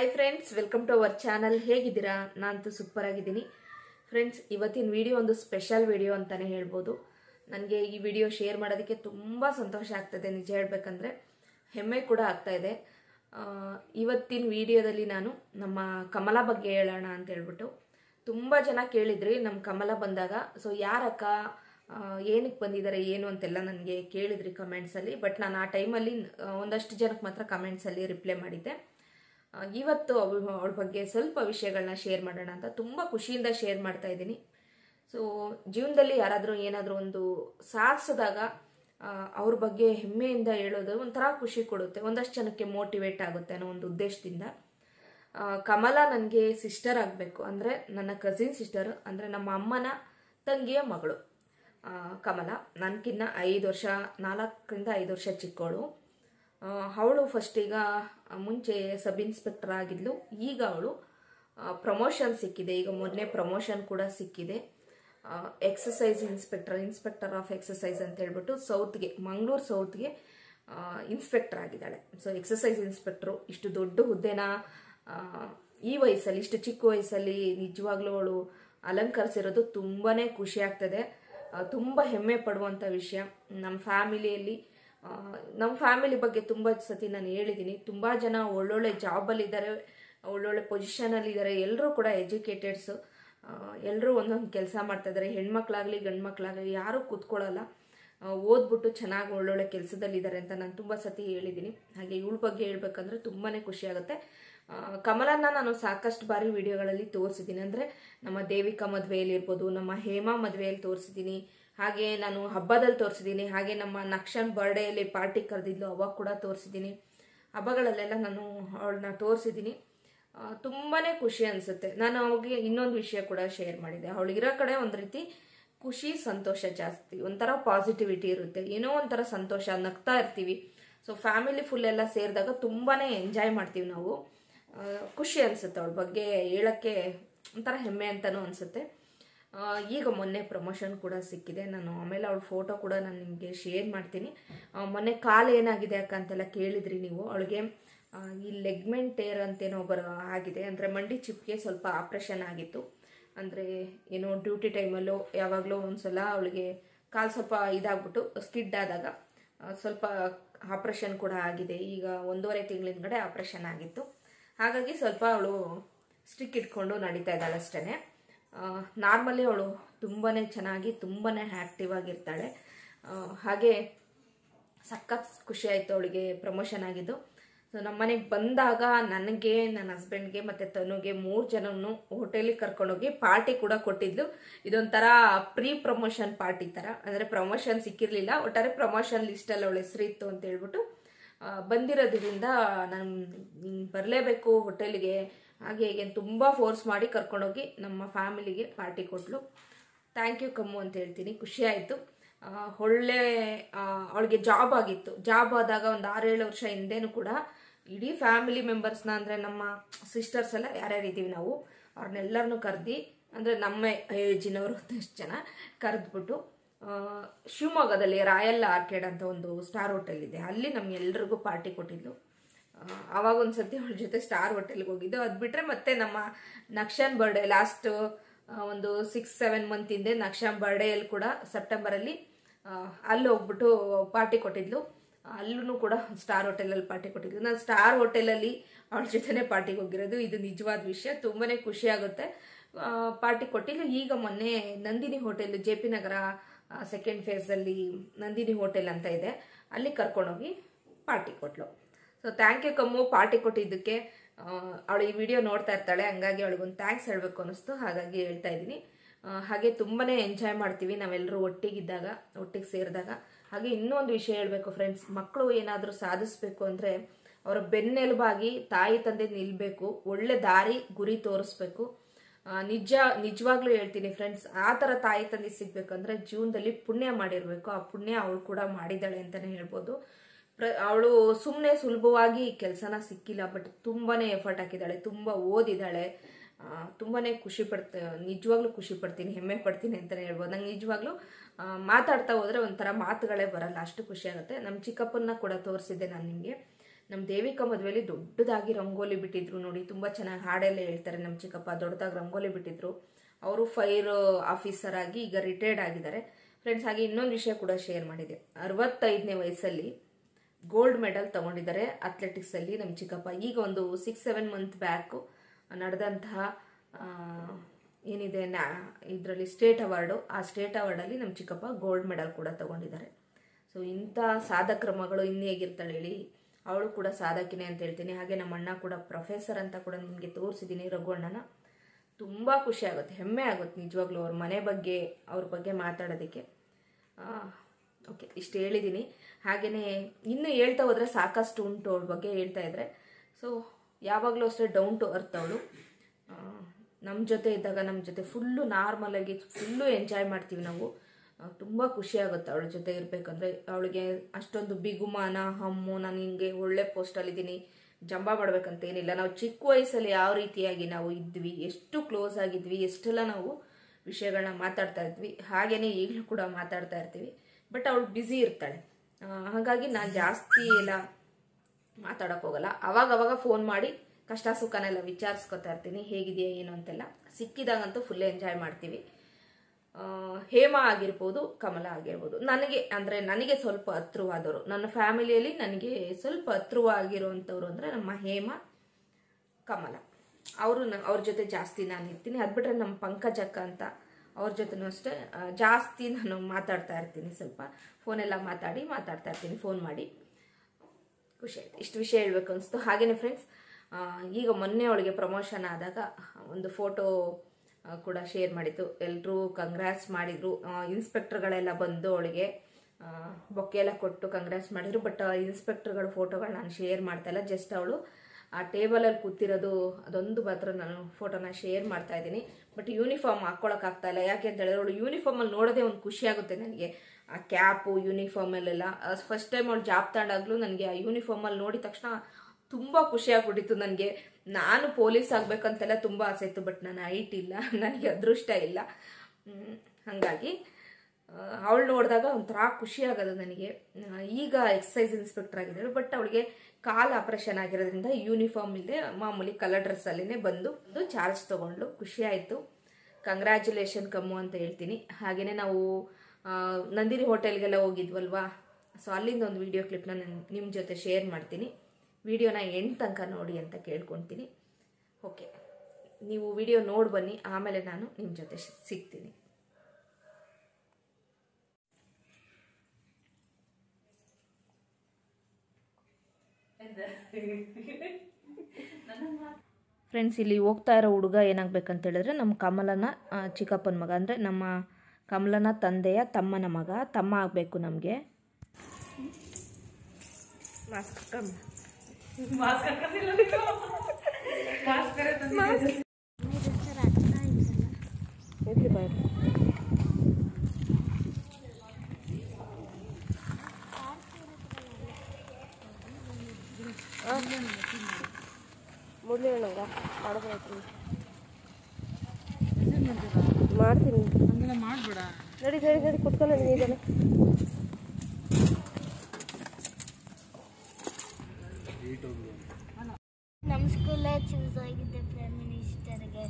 Hi friends welcome to our channel ಹೇಗಿದ್ದೀರಾ ನಾನಂತೂ super ಆಗಿದ್ದೀನಿ ಫ್ರೆಂಡ್ಸ್ ಇವತ್ತಿನ ವಿಡಿಯೋ ಒಂದು ಸ್ಪೆಷಲ್ ವಿಡಿಯೋ ಅಂತಲೇ ಹೇಳ್ಬೋದು ನನಗೆ ಈ ವಿಡಿಯೋ ಶೇರ್ ಮಾಡೋದಕ್ಕೆ ತುಂಬ ಸಂತೋಷ ಆಗ್ತದೆ ನಿಜ ಹೇಳಬೇಕಂದ್ರೆ ಹೆಮ್ಮೆ ಕೂಡ ಆಗ್ತಾ ಇದೆ ಆ, ಇವತ್ತಿನ ವಿಡಿಯೋದಲ್ಲಿ ನಾನು ನಮ್ಮ ಕಮಲ ಬಗ್ಗೆ ಹೇಳೋಣ ಅಂತ ಹೇಳ್ಬಿಟ್ಟು ತುಂಬ ಜನ ಕೇಳಿದ್ರಿ ನಮ್ಮ ಕಮಲ ಬಂದಾಗ ಸೊ ಯಾರಕ್ಕ ಆ, ಏನಕ್ಕೆ ಬಂದಿದ್ದಾರೆ ಏನು ಅಂತೆಲ್ಲ ನನಗೆ ಕೇಳಿದ್ರಿ ಕಮೆಂಟ್ಸಲ್ಲಿ ಬಟ್ ನಾನು ಆ ಟೈಮಲ್ಲಿ ಒಂದಷ್ಟು ಜನಕ್ಕೆ ಮಾತ್ರ ಕಮೆಂಟ್ಸಲ್ಲಿ ರಿಪ್ಲೈ ಮಾಡಿದ್ದೆ ಆ, ಇವತ್ತು ಅವಳ ಬಗ್ಗೆ ಸ್ವಲ್ಪ ವಿಷಯಗಳನ್ನ ಶೇರ್ ಮಾಡೋಣ ಅಂತ ತುಂಬ ಖುಷಿಯಿಂದ ಶೇರ್ ಮಾಡ್ತಾ ಇದ್ದೀನಿ ಸೊ ಜೀವನದಲ್ಲಿ ಯಾರಾದರೂ ಏನಾದರೂ ಒಂದು ಸಾಧಿಸಿದಾಗ ಆ, ಅವ್ರ ಬಗ್ಗೆ ಹೆಮ್ಮೆಯಿಂದ ಹೇಳೋದು ಒಂಥರ ಖುಷಿ ಕೊಡುತ್ತೆ ಒಂದಷ್ಟು ಜನಕ್ಕೆ ಮೋಟಿವೇಟ್ ಆಗುತ್ತೆ ಅನ್ನೋ ಒಂದು ಉದ್ದೇಶದಿಂದ ಆ, ಕಮಲ ನನಗೆ ಸಿಸ್ಟರ್ ಆಗಬೇಕು ಅಂದರೆ ನನ್ನ ಕಸಿನ್ ಸಿಸ್ಟರ್ ಅಂದರೆ ನಮ್ಮ ಅಮ್ಮನ ತಂಗಿಯ ಮಗಳು ಆ, ಕಮಲ ನನಗಿನ್ನ ಐದು ವರ್ಷ ನಾಲ್ಕರಿಂದ ಐದು ವರ್ಷ ಚಿಕ್ಕವಳು ಅವಳು ಫಸ್ಟ್ ಈಗ ಮುಂಚೆ ಸಬ್ ಇನ್ಸ್ಪೆಕ್ಟರ್ ಆಗಿದ್ಲು ಈಗ ಅವಳು ಪ್ರಮೋಷನ್ ಸಿಕ್ಕಿದೆ ಈಗ ಮೊನ್ನೆ ಪ್ರಮೋಷನ್ ಕೂಡ ಸಿಕ್ಕಿದೆ excise inspector inspector of excise ಅಂತ ಹೇಳ್ಬಿಟ್ಟು ಸೌತ್ಗೆ ಮಂಗಳೂರು ಸೌತ್ಗೆ ಇನ್ಸ್ಪೆಕ್ಟರ್ ಆಗಿದ್ದಾಳೆ ಸೊ ಎಕ್ಸಸೈಸ್ ಇನ್ಸ್ಪೆಕ್ಟ್ರು ಇಷ್ಟು ದೊಡ್ಡ ಹುದ್ದೆನ ಆ, ಈ ವಯಸ್ಸಲ್ಲಿ ಇಷ್ಟು ಚಿಕ್ಕ ವಯಸ್ಸಲ್ಲಿ ನಿಜವಾಗ್ಲೂ ಅವಳು ಅಲಂಕರಿಸಿರೋದು ತುಂಬಾನೇ ಖುಷಿ ಆಗ್ತದೆ ಆ, ತುಂಬ ಹೆಮ್ಮೆ ಪಡುವಂಥ ವಿಷಯ ನಮ್ಮ ಫ್ಯಾಮಿಲಿಯಲ್ಲಿ ಆ, ನಮ್ಮ ಫ್ಯಾಮಿಲಿ ಬಗ್ಗೆ ತುಂಬ ಸತಿ ನಾನು ಹೇಳಿದ್ದೀನಿ ತುಂಬ ಜನ ಒಳ್ಳೊಳ್ಳೆ ಜಾಬಲ್ಲಿ ಇದ್ದಾರೆ ಒಳ್ಳೊಳ್ಳೆ ಪೊಸಿಷನಲ್ಲಿ ಇದ್ದಾರೆ ಎಲ್ಲರೂ ಕೂಡ ಎಜುಕೇಟೆಡ್ಸು ಎಲ್ಲರೂ ಒಂದೊಂದು ಕೆಲಸ ಮಾಡ್ತಾ ಇದ್ದಾರೆ ಹೆಣ್ಮಕ್ಳಾಗಲಿ ಗಂಡು ಮಕ್ಕಳಾಗಲಿ ಯಾರೂ ಕೂತ್ಕೊಳ್ಳಲ್ಲ ಆ, ಓದ್ಬಿಟ್ಟು ಚೆನ್ನಾಗಿ ಒಳ್ಳೊಳ್ಳೆ ಕೆಲಸದಲ್ಲಿದ್ದಾರೆ ಅಂತ ನಾನು ತುಂಬ ಸತಿ ಹೇಳಿದ್ದೀನಿ ಹಾಗೆ ಇವಳ ಬಗ್ಗೆ ಹೇಳ್ಬೇಕಂದ್ರೆ ತುಂಬಾ ಖುಷಿ ಆಗುತ್ತೆ ಆ, ಕಮಲನ್ನ ನಾನು ಸಾಕಷ್ಟು ಬಾರಿ ವಿಡಿಯೋಗಳಲ್ಲಿ ತೋರಿಸಿದ್ದೀನಿ ಅಂದರೆ ನಮ್ಮ ದೇವಿಕಾ ಮದುವೆಯಲ್ಲಿ ಇರ್ಬೋದು ನಮ್ಮ ಹೇಮಾ ಮದುವೆಯಲ್ಲಿ ತೋರಿಸಿದ್ದೀನಿ ಹಾಗೆ ನಾನು ಹಬ್ಬದಲ್ಲಿ ತೋರಿಸಿದ್ದೀನಿ ಹಾಗೆ ನಮ್ಮ ನಕ್ಷನ್ ಬರ್ಡೇಯಲ್ಲಿ ಪಾರ್ಟಿ ಕರೆದಿದ್ಲು ಅವಾಗ ಕೂಡ ತೋರಿಸಿದ್ದೀನಿ ಹಬ್ಬಗಳಲ್ಲೆಲ್ಲ ನಾನು ಅವಳನ್ನ ತೋರಿಸಿದ್ದೀನಿ ತುಂಬಾ ಖುಷಿ ಅನಿಸುತ್ತೆ ನಾನು ಅವಾಗೆ ಇನ್ನೊಂದು ವಿಷಯ ಕೂಡ ಶೇರ್ ಮಾಡಿದೆ ಅವಳಿಗಿರೋ ಕಡೆ ಒಂದು ರೀತಿ ಖುಷಿ ಸಂತೋಷ ಜಾಸ್ತಿ ಒಂಥರ ಪಾಸಿಟಿವಿಟಿ ಇರುತ್ತೆ ಏನೋ ಒಂಥರ ಸಂತೋಷ ನಗ್ತಾ ಇರ್ತೀವಿ ಸೊ ಫ್ಯಾಮಿಲಿ ಫುಲ್ ಎಲ್ಲ ಸೇರಿದಾಗ ತುಂಬಾ ಎಂಜಾಯ್ ಮಾಡ್ತೀವಿ ನಾವು ಆ, ಖುಷಿ ಅನಿಸುತ್ತೆ ಅವಳ ಬಗ್ಗೆ ಹೇಳೋಕ್ಕೆ ಒಂಥರ ಹೆಮ್ಮೆ ಅಂತಲೂ ಅನಿಸುತ್ತೆ ಈಗ ಮೊನ್ನೆ ಪ್ರಮೋಷನ್ ಕೂಡ ಸಿಕ್ಕಿದೆ ನಾನು ಆಮೇಲೆ ಅವಳ ಫೋಟೋ ಕೂಡ ನಾನು ನಿಮಗೆ ಶೇರ್ ಮಾಡ್ತೀನಿ ಆ, ಮೊನ್ನೆ ಕಾಲು ಏನಾಗಿದೆ ಅಕ್ಕ ಅಂತೆಲ್ಲ ಕೇಳಿದ್ರಿ ನೀವು ಅವಳಿಗೆ ಆ, ಈ ಲೆಗ್ಮೆಂಟ್ ಟೇರ್ ಅಂತೇನೋ ಬರೋ ಆಗಿದೆ ಅಂದರೆ ಮಂಡಿ ಚಿಪ್ಗೆ ಸ್ವಲ್ಪ ಆಪ್ರೇಷನ್ ಆಗಿತ್ತು ಅಂದರೆ ಏನೋ ಡ್ಯೂಟಿ ಟೈಮಲ್ಲೂ ಯಾವಾಗಲೂ ಒಂದ್ಸಲ ಅವಳಿಗೆ ಕಾಲು ಸ್ವಲ್ಪ ಇದಾಗ್ಬಿಟ್ಟು ಸ್ಕಿಡ್ ಆದಾಗ ಆ, ಸ್ವಲ್ಪ ಆಪ್ರೇಷನ್ ಕೂಡ ಆಗಿದೆ ಈಗ ಒಂದೂವರೆ ತಿಂಗಳಿಂದಗಡೆ ಆಪ್ರೇಷನ್ ಆಗಿತ್ತು ಹಾಗಾಗಿ ಸ್ವಲ್ಪ ಅವಳು ಸ್ಟಿಕ್ ಇಟ್ಕೊಂಡು ನಡೀತಾ ಇದ್ದಾಳೆ ಅಷ್ಟೇ ನಾರ್ಮಲಿ ಅವಳು ತುಂಬಾ ಚೆನ್ನಾಗಿ ತುಂಬಾ ಆ್ಯಕ್ಟಿವ್ ಆಗಿರ್ತಾಳೆ ಆ, ಹಾಗೆ ಸಖತ್ ಖುಷಿ ಆಯಿತು ಅವಳಿಗೆ ಪ್ರಮೋಷನ್ ಆಗಿದ್ದು ಸೊ ನಮ್ಮ ಮನೆಗೆ ಬಂದಾಗ ನನಗೆ ನನ್ನ ಹಸ್ಬೆಂಡ್ಗೆ ಮತ್ತು ತನುಗೆ ಮೂರು ಜನನು ಹೋಟೆಲಿಗೆ ಕರ್ಕೊಂಡೋಗಿ ಪಾರ್ಟಿ ಕೂಡ ಕೊಟ್ಟಿದ್ಲು ಇದೊಂಥರ ಪ್ರೀ ಪ್ರಮೋಷನ್ ಪಾರ್ಟಿ ಥರ ಅಂದರೆ ಪ್ರಮೋಷನ್ ಸಿಕ್ಕಿರಲಿಲ್ಲ ಒಟ್ಟಾರೆ ಪ್ರಮೋಷನ್ ಲಿಸ್ಟಲ್ಲಿ ಅವಳ ಹೆಸರು ಇತ್ತು ಅಂತ ಹೇಳ್ಬಿಟ್ಟು ಆ, ಬಂದಿರೋದ್ರಿಂದ ನಾನು ಬರಲೇಬೇಕು ಹೋಟೆಲಿಗೆ ಹಾಗೆ ಹೀಗೆ ತುಂಬ ಫೋರ್ಸ್ ಮಾಡಿ ಕರ್ಕೊಂಡೋಗಿ ನಮ್ಮ ಫ್ಯಾಮಿಲಿಗೆ ಪಾರ್ಟಿ ಕೊಟ್ಲು ಥ್ಯಾಂಕ್ ಯು ಕಮ್ಮು ಅಂತ ಹೇಳ್ತೀನಿ ಖುಷಿ ಆಯಿತು ಒಳ್ಳೆ ಅವಳಿಗೆ ಜಾಬ್ ಆಗಿತ್ತು ಜಾಬ್ ಆದಾಗ ಒಂದು ಆರೇಳು ವರ್ಷ ಹಿಂದೆನೂ ಕೂಡ ಇಡೀ ಫ್ಯಾಮಿಲಿ ಮೆಂಬರ್ಸ್ನ ಅಂದರೆ ನಮ್ಮ ಸಿಸ್ಟರ್ಸ್ ಎಲ್ಲ ಯಾರ್ಯಾರು ಇದ್ದೀವಿ ನಾವು ಅವ್ರನ್ನೆಲ್ಲರನ್ನೂ ಕರೆದು ಅಂದರೆ ನಮ್ಮ ಏಜಿನವರು ಒಂದಷ್ಟು ಜನ ಕರೆದ್ಬಿಟ್ಟು ಆ, ಶಿವಮೊಗ್ಗದಲ್ಲಿ ರಾಯಲ್ ಆರ್ಕೇಡ್ ಅಂತ ಒಂದು ಸ್ಟಾರ್ ಹೋಟೆಲ್ ಇದೆ ಅಲ್ಲಿ ನಮ್ಗೆಲ್ರಿಗೂ ಪಾರ್ಟಿ ಕೊಟ್ಟಿದ್ಲು ಆ, ಆವಾಗ ಒಂದ್ಸತಿ ಅವಳ ಜೊತೆ ಸ್ಟಾರ್ ಹೋಟೆಲ್ಗೆ ಹೋಗಿದ್ದು ಅದು ಬಿಟ್ರೆ ಮತ್ತೆ ನಮ್ಮ ನಕ್ಷನ್ ಬರ್ಡೇ ಲಾಸ್ಟ್ ಒಂದು ಸಿಕ್ಸ್ ಸೆವೆನ್ ಮಂತ್ ಹಿಂದೆ ನಕ್ಷನ್ ಬರ್ಡೇಯಲ್ಲಿ ಕೂಡ ಸೆಪ್ಟೆಂಬರಲ್ಲಿ ಆ, ಅಲ್ಲಿ ಹೋಗ್ಬಿಟ್ಟು ಪಾರ್ಟಿ ಕೊಟ್ಟಿದ್ಲು ಅಲ್ಲೂ ಕೂಡ ಸ್ಟಾರ್ ಹೋಟೆಲಲ್ಲಿ ಪಾರ್ಟಿ ಕೊಟ್ಟಿದ್ಲು ನಾನು ಸ್ಟಾರ್ ಹೋಟೆಲಲ್ಲಿ ಅವಳ ಜೊತೆನೇ ಪಾರ್ಟಿಗೆ ಹೋಗಿರೋದು ಇದು ನಿಜವಾದ ವಿಷಯ ತುಂಬಾ ಖುಷಿ ಆಗುತ್ತೆ ಪಾರ್ಟಿ ಕೊಟ್ಟಿದ್ದು ಈಗ ಮೊನ್ನೆ Nandini hotel J P Nagar second ಫೇಸಲ್ಲಿ ನಂದಿನಿ ಹೋಟೆಲ್ ಅಂತ ಇದೆ ಅಲ್ಲಿ ಕರ್ಕೊಂಡೋಗಿ ಪಾರ್ಟಿ ಕೊಟ್ಲು so thank you Kammu party ಕೊಟ್ಟಿದ್ದಕ್ಕೆ ಅವಳು ಈ ವಿಡಿಯೋ ನೋಡ್ತಾ ಇರ್ತಾಳೆ ಹಂಗಾಗಿ ಅವಳಿಗೊಂದು ಥ್ಯಾಂಕ್ಸ್ ಹೇಳಬೇಕು ಅನ್ನಿಸ್ತು ಹಾಗಾಗಿ ಹೇಳ್ತಾ ಇದ್ದೀನಿ ಆ, ಹಾಗೆ ತುಂಬಾ ಎಂಜಾಯ್ ಮಾಡ್ತೀವಿ ನಾವೆಲ್ಲರೂ ಒಟ್ಟಿಗಿದ್ದಾಗ ಒಟ್ಟಿಗೆ ಸೇರಿದಾಗ ಹಾಗೆ ಇನ್ನೂ ಒಂದು ವಿಷಯ ಹೇಳಬೇಕು ಫ್ರೆಂಡ್ಸ್ ಮಕ್ಕಳು ಏನಾದರೂ ಸಾಧಿಸ್ಬೇಕು ಅಂದರೆ ಅವರ ಬೆನ್ನೆಲುಬಾಗಿ ತಾಯಿ ತಂದೆ ನಿಲ್ಲಬೇಕು ಒಳ್ಳೆ ದಾರಿ ಗುರಿ ತೋರಿಸ್ಬೇಕು ಆ, ನಿಜ ನಿಜವಾಗ್ಲೂ ಹೇಳ್ತೀನಿ ಫ್ರೆಂಡ್ಸ್ ಆ ಥರ ತಾಯಿ ತಂದೆ ಸಿಗ್ಬೇಕಂದ್ರೆ ಜೀವನದಲ್ಲಿ ಪುಣ್ಯ ಮಾಡಿರಬೇಕು ಆ ಪುಣ್ಯ ಅವಳು ಕೂಡ ಮಾಡಿದ್ದಾಳೆ ಅಂತಲೇ ಹೇಳ್ಬೋದು ಪ್ರ ಅವಳು ಸುಮ್ಮನೆ ಸುಲಭವಾಗಿ ಕೆಲಸನ ಸಿಕ್ಕಿಲ್ಲ ಬಟ್ ತುಂಬಾ ಎಫರ್ಟ್ ಹಾಕಿದ್ದಾಳೆ ತುಂಬ ಓದಿದ್ದಾಳೆ ಆ, ತುಂಬಾನೇ ಖುಷಿ ಪಡ್ತ ನಿಜವಾಗ್ಲೂ ಖುಷಿ ಪಡ್ತೀನಿ ಹೆಮ್ಮೆ ಪಡ್ತೀನಿ ಅಂತಲೇ ಹೇಳ್ಬೋದು ನಂಗೆ ನಿಜವಾಗ್ಲೂ ಆ, ಮಾತಾಡ್ತಾ ಹೋದ್ರೆ ಒಂಥರ ಮಾತುಗಳೇ ಬರಲ್ಲ ಅಷ್ಟು ಖುಷಿ ಆಗುತ್ತೆ ನಮ್ಮ ಚಿಕ್ಕಪ್ಪನ್ನ ಕೂಡ ತೋರಿಸಿದ್ದೆ ನಾನು ನಿಮಗೆ ನಮ್ಮ ದೇವಿಕಾ ಮದುವೆಲಿ ದೊಡ್ಡದಾಗಿ ರಂಗೋಲಿ ಬಿಟ್ಟಿದ್ರು ನೋಡಿ ತುಂಬ ಚೆನ್ನಾಗಿ ಹಾಡೆಲ್ಲ ಹೇಳ್ತಾರೆ ನಮ್ಮ ಚಿಕ್ಕಪ್ಪ ದೊಡ್ಡದಾಗಿ ರಂಗೋಲಿ ಬಿಟ್ಟಿದ್ರು ಅವರು ಫೈರ್ ಆಫೀಸರ್ ಆಗಿ ಈಗ ರಿಟೈರ್ಡ್ ಆಗಿದ್ದಾರೆ ಫ್ರೆಂಡ್ಸ್ ಹಾಗೆ ಇನ್ನೊಂದು ವಿಷಯ ಕೂಡ ಶೇರ್ ಮಾಡಿದೆ ಅರವತ್ತೈದನೇ ವಯಸ್ಸಲ್ಲಿ ಗೋಲ್ಡ್ ಮೆಡಲ್ ತಗೊಂಡಿದ್ದಾರೆ ಅಥ್ಲೆಟಿಕ್ಸ್ ಅಲ್ಲಿ ನಮ್ಮ ಚಿಕ್ಕಪ್ಪ ಈಗ ಒಂದು ಸಿಕ್ಸ್ ಸೆವೆನ್ ಮಂತ್ ಬ್ಯಾಕ್ ನಡೆದಂತಹ ಆ, ಏನಿದೆ ನ್ಯಾ ಇದರಲ್ಲಿ ಸ್ಟೇಟ್ ಅವಾರ್ಡು ಆ ಸ್ಟೇಟ್ ಅವಾರ್ಡಲ್ಲಿ ನಮ್ಮ ಚಿಕ್ಕಪ್ಪ ಗೋಲ್ಡ್ ಮೆಡಲ್ ಕೂಡ ತಗೊಂಡಿದ್ದಾರೆ ಸೊ ಇಂಥ ಸಾಧಕರ ಮಗಳು ಇನ್ನು ಹೇಗಿರ್ತಾಳೆ ಹೇಳಿ ಅವಳು ಕೂಡ ಸಾಧಕಿನೇ ಅಂತ ಹೇಳ್ತೀನಿ ಹಾಗೆ ನಮ್ಮ ಅಣ್ಣ ಕೂಡ ಪ್ರೊಫೆಸರ್ ಅಂತ ಕೂಡ ನಿಮಗೆ ತೋರಿಸಿದ್ದೀನಿ ರಘುವಣ್ಣನ ತುಂಬ ಖುಷಿ ಆಗುತ್ತೆ ಹೆಮ್ಮೆ ಆಗುತ್ತೆ ನಿಜವಾಗ್ಲೂ ಅವ್ರ ಮನೆ ಬಗ್ಗೆ ಅವ್ರ ಬಗ್ಗೆ ಮಾತಾಡೋದಕ್ಕೆ ಓಕೆ ಇಷ್ಟು ಹೇಳಿದ್ದೀನಿ ಹಾಗೆಯೇ ಇನ್ನು ಹೇಳ್ತಾ ಹೋದರೆ ಸಾಕಷ್ಟು ಉಂಟು ಅವಳ ಬಗ್ಗೆ ಹೇಳ್ತಾ ಇದ್ರೆ ಸೊ ಯಾವಾಗಲೂ ಅಷ್ಟೇ ಡೌನ್ ಟು ಅರ್ತ್ ಅವಳು ನಮ್ಮ ಜೊತೆ ಇದ್ದಾಗ ನಮ್ಮ ಜೊತೆ ಫುಲ್ಲು ನಾರ್ಮಲಾಗಿ ಫುಲ್ಲು ಎಂಜಾಯ್ ಮಾಡ್ತೀವಿ ನಾವು ತುಂಬ ಖುಷಿ ಆಗುತ್ತೆ ಅವಳ ಜೊತೆ ಇರಬೇಕಂದ್ರೆ ಅವಳಿಗೆ ಅಷ್ಟೊಂದು ಬಿಗುಮಾನ ಹಮ್ಮು ನಾನು ಹಿಂಗೆ ಒಳ್ಳೆ ಪೋಸ್ಟಲ್ಲಿದ್ದೀನಿ ಜಂಬ ಮಾಡ್ಬೇಕಂತ ಏನಿಲ್ಲ ನಾವು ಚಿಕ್ಕ ವಯಸ್ಸಲ್ಲಿ ಯಾವ ರೀತಿಯಾಗಿ ನಾವು ಇದ್ವಿ ಎಷ್ಟು ಕ್ಲೋಸ್ ಆಗಿದ್ವಿ ಎಷ್ಟೆಲ್ಲ ನಾವು ವಿಷಯಗಳನ್ನ ಮಾತಾಡ್ತಾ ಇದ್ವಿ ಹಾಗೇನೆ ಈಗಲೂ ಕೂಡ ಮಾತಾಡ್ತಾ ಇರ್ತೀವಿ ಬಟ್ ಅವಳು ಬ್ಯುಸಿ ಇರ್ತಾಳೆ ಆ, ಹಾಗಾಗಿ ನಾನು ಜಾಸ್ತಿ ಎಲ್ಲ ಮಾತಾಡೋಕೆ ಹೋಗಲ್ಲ ಅವಾಗ ಅವಾಗ ಫೋನ್ ಮಾಡಿ ಕಷ್ಟ ಸುಖನೆಲ್ಲ ವಿಚಾರಿಸ್ಕೊತಾ ಇರ್ತೀನಿ ಹೇಗಿದೆಯಾ ಏನು ಅಂತೆಲ್ಲ ಸಿಕ್ಕಿದಾಗಂತೂ ಫುಲ್ ಎಂಜಾಯ್ ಮಾಡ್ತೀವಿ ಆ, ಹೇಮಾ ಆಗಿರ್ಬೋದು ಕಮಲ ಆಗಿರ್ಬೋದು ನನಗೆ ಅಂದರೆ ನನಗೆ ಸ್ವಲ್ಪ ಹತ್ರವಾದವರು ನನ್ನ ಫ್ಯಾಮಿಲಿಯಲ್ಲಿ ನನಗೆ ಸ್ವಲ್ಪ ಹತ್ರವಾಗಿರುವಂಥವ್ರು ಅಂದರೆ ನಮ್ಮ ಹೇಮ ಕಮಲ ಅವರು ಅವ್ರ ಜೊತೆ ಜಾಸ್ತಿ ನಾನು ಇರ್ತೀನಿ ಅದು ಬಿಟ್ರೆ ನಮ್ಮ ಪಂಕಜಕ್ಕ ಅಂತ ಅವ್ರ ಜೊತೆನೂ ಅಷ್ಟೇ ಆ, ಜಾಸ್ತಿ ನಾನು ಮಾತಾಡ್ತಾ ಇರ್ತೀನಿ ಸ್ವಲ್ಪ ಫೋನೆಲ್ಲ ಮಾತಾಡಿ ಮಾತಾಡ್ತಾ ಇರ್ತೀನಿ ಫೋನ್ ಮಾಡಿ ಖುಷಿ ಆಯ್ತು ಇಷ್ಟು ವಿಷಯ ಹೇಳ್ಬೇಕು ಅನಿಸ್ತು ಹಾಗೇನೆ ಫ್ರೆಂಡ್ಸ್ ಈಗ ಮೊನ್ನೆ ಅವಳಿಗೆ ಪ್ರಮೋಷನ್ ಆದಾಗ ಒಂದು ಫೋಟೋ ಕೂಡ ಶೇರ್ ಮಾಡಿತ್ತು ಎಲ್ಲರೂ ಕಂಗ್ರ್ಯಾಟ್ಸ್ ಮಾಡಿದ್ರು ಇನ್ಸ್ಪೆಕ್ಟರ್ಗಳೆಲ್ಲ ಬಂದು ಅವಳಿಗೆ ಬೊಕ್ಕೆ ಎಲ್ಲ ಕೊಟ್ಟು ಕಂಗ್ರ್ಯಾಟ್ಸ್ ಮಾಡಿದ್ರು ಬಟ್ ಇನ್ಸ್ಪೆಕ್ಟರ್ಗಳ ಫೋಟೋಗಳು ನಾನು ಶೇರ್ ಮಾಡ್ತಾ ಇಲ್ಲ ಜಸ್ಟ್ ಅವಳು ಆ ಟೇಬಲಲ್ಲಿ ಕೂತಿರೋದು ಅದೊಂದು ಮಾತ್ರ ನಾನು ಫೋಟೋನ ಶೇರ್ ಮಾಡ್ತಾ ಇದ್ದೀನಿ ಬಟ್ ಯೂನಿಫಾರ್ಮ್ ಹಾಕ್ಕೊಳಕ್ಕಾಗ್ತಾ ಇಲ್ಲ ಯಾಕೆ ಅಂತ ಹೇಳಿದ್ರೆ ಅವಳು ಯೂನಿಫಾರ್ಮಲ್ಲಿ ನೋಡೋದೇ ಒಂದು ಖುಷಿ ಆಗುತ್ತೆ ನನಗೆ ಆ ಕ್ಯಾಪು ಯೂನಿಫಾರ್ಮಲ್ಲೆಲ್ಲ ಫಸ್ಟ್ ಟೈಮ್ ಅವಳು ಜಾಬ್ ತಗೊಂಡಾಗ್ಲೂ ನನಗೆ ಆ ಯೂನಿಫಾರ್ಮಲ್ಲಿ ನೋಡಿದ ತಕ್ಷಣ ತುಂಬ ಖುಷಿ ಆಗ್ಬಿಟ್ಟಿತ್ತು ನನಗೆ ನಾನು ಪೊಲೀಸ್ ಆಗ್ಬೇಕಂತೆಲ್ಲ ತುಂಬ ಆಸೆ ಇತ್ತು ಬಟ್ ನಾನು ಹೈಟ್ ಇಲ್ಲ ನನಗೆ ಅದೃಷ್ಟ ಇಲ್ಲ ಹ್ಮ್, ಹಾಗಾಗಿ ಅವಳು ನೋಡಿದಾಗ ಒಂಥರ ಖುಷಿ ಆಗೋದು ನನಗೆ ಆ, ಈಗ ಎಕ್ಸಸೈಸ್ ಇನ್ಸ್ಪೆಕ್ಟರ್ ಆಗಿದ್ದಾಳು ಬಟ್ ಅವಳಿಗೆ ಕಾಲ್ ಆಪರೇಷನ್ ಆಗಿರೋದ್ರಿಂದ ಯೂನಿಫಾರ್ಮ್ ಇಲ್ಲದೆ ಮಾಮೂಲಿ ಕಲರ್ ಡ್ರೆಸ್ಸಲ್ಲಿನೇ ಬಂದು ಒಂದು ಚಾರ್ಜ್ ತೊಗೊಂಡ್ಲು ಖುಷಿ ಆಯಿತು ಕಂಗ್ರ್ಯಾಚುಲೇಷನ್ ಕಮ್ಮು ಅಂತ ಹೇಳ್ತೀನಿ ಹಾಗೆಯೇ ನಾವು ಆ, ನಂದಿನಿ ಹೋಟೆಲ್ಗೆಲ್ಲ ಹೋಗಿದ್ವಲ್ವಾ ಸೊ ಅಲ್ಲಿಂದ ಒಂದು ವಿಡಿಯೋ ಕ್ಲಿಪ್ನ ನಿಮ್ಮ ಜೊತೆ ಶೇರ್ ಮಾಡ್ತೀನಿ ವಿಡಿಯೋನ ಎಂಟು ತನಕ ನೋಡಿ ಅಂತ ಕೇಳ್ಕೊತೀನಿ ಓಕೆ ನೀವು ವಿಡಿಯೋ ನೋಡಿ ಬನ್ನಿ ಆಮೇಲೆ ನಾನು ನಿಮ್ಮ ಜೊತೆ ಶ್- ಸಿಗ್ತೀನಿ ಫ್ರೆಂಡ್ಸ್ ಇಲ್ಲಿ ಹೋಗ್ತಾ ಇರೋ ಹುಡುಗ ಏನಾಗಬೇಕಂತ ಹೇಳಿದ್ರೆ ನಮ್ಮ ಕಮಲನ ಆ, ಚಿಕ್ಕಪ್ಪನ ಮಗ ಅಂದರೆ ನಮ್ಮ ಕಮಲನ ತಂದೆಯ ತಮ್ಮನ ಮಗ ತಮ್ಮ ಆಗಬೇಕು ನಮಗೆ ಮಾಸ್ಕ್ ಕಮ್ ಇರ್ಲಿ ಬಾಯ್ ಮುರಳಿ ಅಣ್ಣಂಗ ಮಾಡ್ಬೇಕು ಮಾಡ್ತೀನಿ ಮಾಡ್ಬೇಡ ನಡಿ ನಡಿ ನಡಿ ಕುತ್ಕೊಳ್ಳಿ ನೀದಲ್ಲ ನಮ್ಮ ಸ್ಕೂಲೇ ಚೂಸ್ ಆಗಿದೆ ಪ್ರೈಮ್ ಮಿನಿಸ್ಟರ್ಗೆ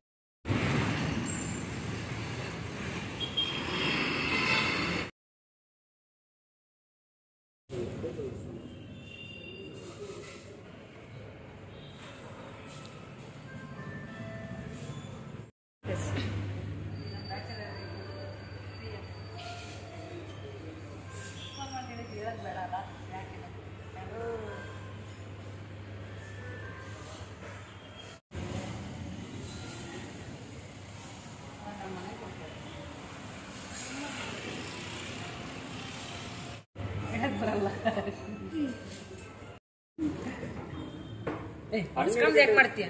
ಯಾಕೆ ಮಾಡ್ತೀಯ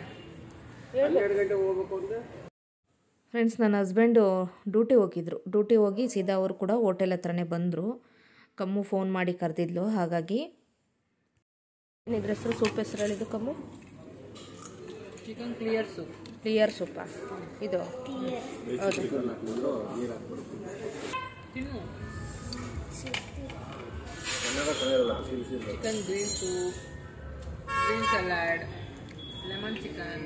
ಫ್ರೆಂಡ್ಸ್ ನನ್ನ ಹಸ್ಬೆಂಡು ಡ್ಯೂಟಿ ಹೋಗಿದ್ರು ಡ್ಯೂಟಿ ಹೋಗಿ ಸೀದಾ ಅವರು ಕೂಡ ಹೋಟೆಲ್ ಹತ್ರನೇ ಬಂದರು ಕಮ್ಮು ಫೋನ್ ಮಾಡಿ ಕರೆದಿದ್ಲು ಹಾಗಾಗಿ ಏನಿದ್ರ ಹೆಸರು ಸೂಪ್ ಹೆಸರು ಹೇಳಿದ್ದು Kammu chicken clear soup clear soup ಇದು ಹೌದು ತಿನ್ನು chicken green soup green salad lemon chicken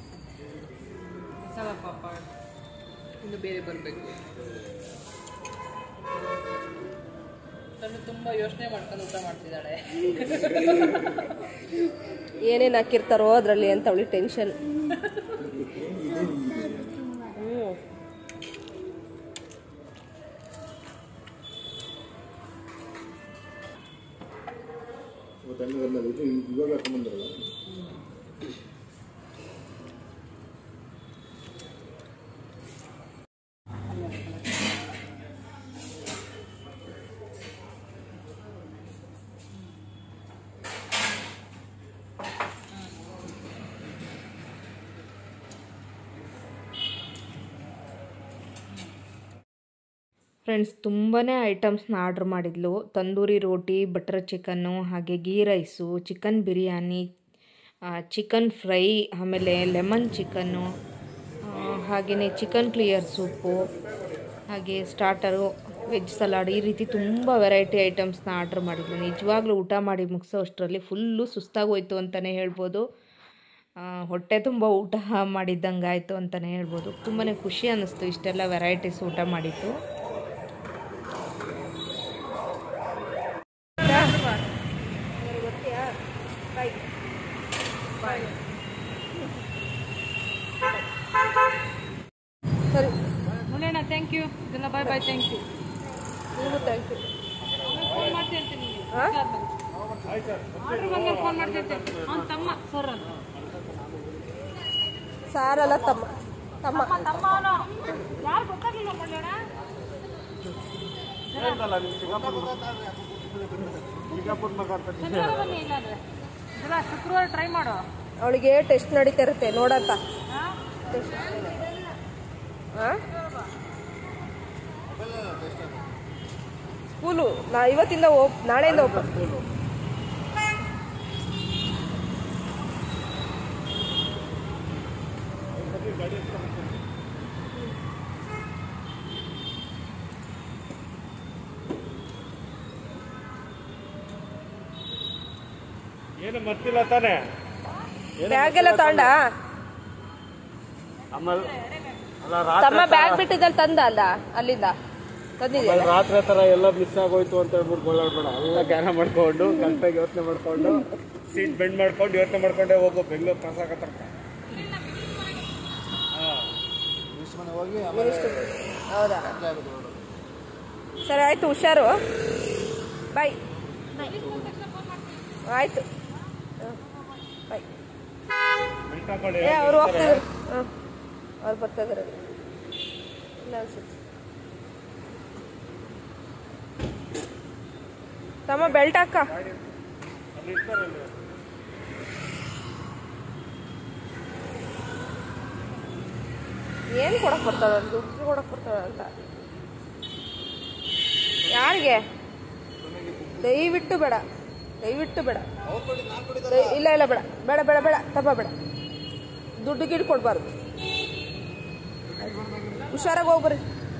masala papad ಇನ್ನು ಬೇರೆ ಬರಬೇಕು ತನು ತುಂಬ ಯೋಚನೆ ಮಾಡ್ಕೊಂಡು ಊಟ ಮಾಡ್ತಿದ್ದಾಳೆ ಏನೇನು ಹಾಕಿರ್ತಾರೋ ಅದರಲ್ಲಿ ಅಂತ ಅವಳಿ ಟೆನ್ಷನ್ ಹ್ಞೂ ಇವಾಗ ಹಾಕೊಂಬಂದ್ರಲ್ಲ ಫ್ರೆಂಡ್ಸ್ ತುಂಬಾ ಐಟಮ್ಸ್ನ ಆರ್ಡ್ರ್ ಮಾಡಿದ್ಲು ತಂದೂರಿ ರೋಟಿ ಬಟರ್ ಚಿಕನ್ನು ಹಾಗೆ ghee rice chicken biryani chicken fry ಆಮೇಲೆ ಲೆಮನ್ ಚಿಕನ್ನು ಹಾಗೆಯೇ ಚಿಕನ್ ಕ್ಲಿಯರ್ ಸೂಪು ಹಾಗೆ ಸ್ಟಾರ್ಟರು ವೆಜ್ ಸಲಾಡ್ ಈ ರೀತಿ ತುಂಬ ವೆರೈಟಿ ಐಟಮ್ಸ್ನ ಆರ್ಡ್ರ್ ಮಾಡಿದ್ಲು ನಿಜವಾಗ್ಲೂ ಊಟ ಮಾಡಿ ಮುಗಿಸೋ ಅಷ್ಟರಲ್ಲಿ ಫುಲ್ಲು ಸುಸ್ತಾಗೋಯ್ತು ಅಂತಲೇ ಹೇಳ್ಬೋದು ಆ, ಹೊಟ್ಟೆ ತುಂಬ ಊಟ ಮಾಡಿದ್ದಂಗೆ ಆಯಿತು ಅಂತಲೇ ಹೇಳ್ಬೋದು ತುಂಬಾ ಖುಷಿ ಅನ್ನಿಸ್ತು ಇಷ್ಟೆಲ್ಲ ವೆರೈಟೀಸ್ ಊಟ ಮಾಡಿದ್ದು ಸರಿ ಮುನೇಣ ಥ್ಯಾಂಕ್ ಯು ಇದೆಲ್ಲ ಬಾಯ್ ಬಾಯ್ ಥ್ಯಾಂಕ್ ಯು ನಿಮಗೂ ಥ್ಯಾಂಕ್ ಯು ಫೋನ್ ಮಾಡ್ತೀನಿ ಅಂತ ನಿಮಗೆ ಹಾಂ ಆರ್ಡ್ರ್ ಬಂದಾಗ ಫೋನ್ ಮಾಡ್ತಿರ್ತೀನಿ ಅವ್ನ ತಮ್ಮ ಸರ್ ಅಂತ ಸಾರಲ್ಲ ತಮ್ಮ ತಮ್ಮ ತಮ್ಮ ಅವನು ಯಾರು ಗೊತ್ತಾಗಲಿಲ್ಲ ಮುನೇಣ ಶನಿವಾರ ಬನ್ನಿ ಇಲ್ಲಾಂದ್ರೆ ಇಲ್ಲ ಶುಕ್ರವಾರ ಟ್ರೈ ಮಾಡು ಅವಳಿಗೆ ಟೆಸ್ಟ್ ನಡೀತಾ ಇರುತ್ತೆ ನೋಡಂತ ಹಾಂ ಹಾಂ ಸ್ಕೂಲು ನಾ ಇವತ್ತಿಂದ ಓಪ್ ನಾಳೆಯಿಂದ ಓಪನ್ ಏನು ಮರ್ತಿಲ್ಲ ತಾನೆ ಬ್ಯಾಗ್ ಎಲ್ಲ ತಗೊಂಡ ಆಮೇಲೆ ಅಲ್ಲ ತಮ್ಮ ಬ್ಯಾಗ್ ಬಿಟ್ಟಿದ್ದಲ್ಲಿ ತಂದ ಅಲ್ಲ ಅಲ್ಲಿಂದ ತಂದಿದ್ಯಾ ರಾತ್ರಿ ರಾತ್ರಿ ತರ ಎಲ್ಲ ಮಿಸ್ ಆಗೋಯ್ತು ಅಂತ ಹೇಳ್ಬಿಟ್ಟು ಗೋಳಾಡ್ಬೇಡ ಎಲ್ಲ ಜ್ಞಾನ ಮಾಡ್ಕೊಂಡು ಕರೆಕ್ಟಾಗಿ ಯೋಚನೆ ಮಾಡ್ಕೊಂಡು ಸೀಟ್ ಬೆಂಡ್ ಮಾಡ್ಕೊಂಡು ಯೋಚನೆ ಮಾಡ್ಕೊಂಡೆ ಹೋಗು ಬೆಂಗಳೂರು ಪ್ರಸಾಕ ತನಕ ಹೌದಾ ಸರಿ ಆಯ್ತು ಹುಷಾರು ಬಾಯ್ ಆಯ್ತು ಬಾಯ್ ಬೆಲ್ಟ್ ಹಾಕೊಳ್ಳಿ ಏ ಅವ್ರು ಹೋಗ್ತಿದ್ರು ಹಾಂ ಅವ್ರು ಬರ್ತಾ ಇದಾರೆ ಇಲ್ಲ ಅನ್ಸುತ್ತೆ ತಮ್ಮ ಬೆಲ್ಟ್ ಹಾಕ ಅಲ್ಲಿ ಇರ್ತಾರಲ್ಲ ಏನು ಕೊಡಕ್ ಬರ್ತಾಳ ದುಡ್ಡು ಕೊಡಕ್ ಬರ್ತಾಳ ಅಂತ ಯಾರಿಗೆ ದಯವಿಟ್ಟು ಬೇಡ ದಯವಿಟ್ಟು ಬೇಡ ದಯ- ಇಲ್ಲ ಇಲ್ಲ ಬೇಡ ಬೇಡ ಬೇಡ ಬೇಡ ತಪ್ಪ ಬೇಡ ದುಡ್ಡು ಗಿಡ್ ಕೊಡ್ಬಾರ್ದು ಹುಷಾರಾಗಿ ಹೋಗ್ಬರ್ರಿ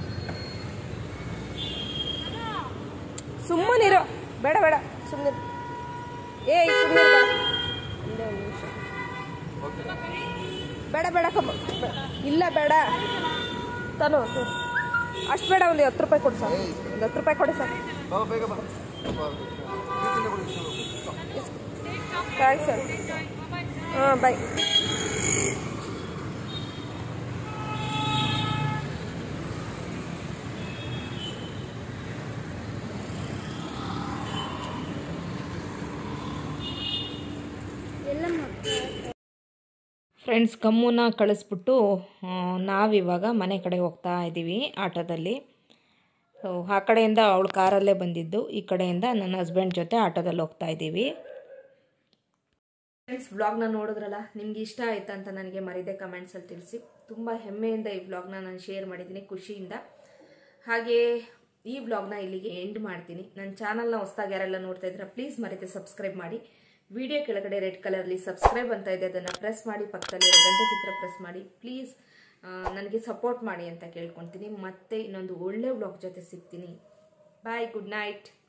ಸುಮ್ಮನಿರೋ ಬೇಡ ಬೇಡ ಸುಮ್ಮನೆ ಏ ಸುಮ್ಮನೆ ಬೇಡ ಒಂದೇ ಒಂದು ನಿಮಿಷ ಬೇಡ ಬೇಡ ಕಮ್ಮ ಬೇಡ. ಇಲ್ಲ ಬೇಡ ತಾನು ಅಷ್ಟು ಬೇಡ ಒಂದು ಹತ್ತು ರೂಪಾಯಿ ಕೊಡು ಸರ್ ಒಂದು ಹತ್ತು ರೂಪಾಯಿ ಕೊಡಿ ಸರ್ ಥ್ಯಾಂಕ್ಸ್ ಸರ್ ಹಾಂ ಬಾಯ್ ಎಲ್ಲ ಮಕ್ಕಳು ಫ್ರೆಂಡ್ಸ್ ಕಮ್ಮುನ ಕಳಿಸ್ಬಿಟ್ಟು ಆ, ನಾವಿವಾಗ ಮನೆ ಕಡೆ ಹೋಗ್ತಾ ಇದ್ದೀವಿ ಆಟೋದಲ್ಲಿ ಸೊ ಆ ಕಡೆಯಿಂದ ಅವಳು ಕಾರಲ್ಲೇ ಬಂದಿದ್ದು ಈ ಕಡೆಯಿಂದ ನನ್ನ ಹಸ್ಬೆಂಡ್ ಜೊತೆ ಆಟೋದಲ್ಲಿ ಹೋಗ್ತಾ ಇದ್ದೀವಿ ಫ್ರೆಂಡ್ಸ್ ವ್ಲಾಗ್ನ ನೋಡಿದ್ರಲ್ಲ ನಿಮ್ಗೆ ಇಷ್ಟ ಆಯ್ತಾ ಅಂತ ನನಗೆ ಮರಿದೆ ಕಮೆಂಟ್ಸಲ್ಲಿ ತಿಳಿಸಿ ತುಂಬ ಹೆಮ್ಮೆಯಿಂದ ಈ ವ್ಲಾಗ್ನ ನಾನು ಶೇರ್ ಮಾಡಿದ್ದೀನಿ ಖುಷಿಯಿಂದ ಹಾಗೆ ಈ ವ್ಲಾಗ್ನ ಇಲ್ಲಿಗೆ ಎಂಡ್ ಮಾಡ್ತೀನಿ ನನ್ನ ಚಾನಲ್ನ ಹೊಸ್ದಾಗಿ ಯಾರೆಲ್ಲ ನೋಡ್ತಾ ಇದ್ರೆ ಪ್ಲೀಸ್ ಮರಿದೆ ಸಬ್ಸ್ಕ್ರೈಬ್ ಮಾಡಿ ವಿಡಿಯೋ ಕೆಳಗಡೆ ರೆಡ್ ಕಲರ್ಲಿ ಸಬ್ಸ್ಕ್ರೈಬ್ ಅಂತ ಇದೆ ಅದನ್ನು ಪ್ರೆಸ್ ಮಾಡಿ ಪಕ್ಕದಲ್ಲಿ ಗಂಟೆ ಚಿತ್ರ ಪ್ರೆಸ್ ಮಾಡಿ ಪ್ಲೀಸ್ ನನಗೆ ಸಪೋರ್ಟ್ ಮಾಡಿ ಅಂತ ಕೇಳ್ಕೊತೀನಿ ಮತ್ತೆ ಇನ್ನೊಂದು ಒಳ್ಳೆ ವ್ಲಾಗ್ ಜೊತೆ ಸಿಗ್ತೀನಿ ಬಾಯ್ ಗುಡ್ ನೈಟ್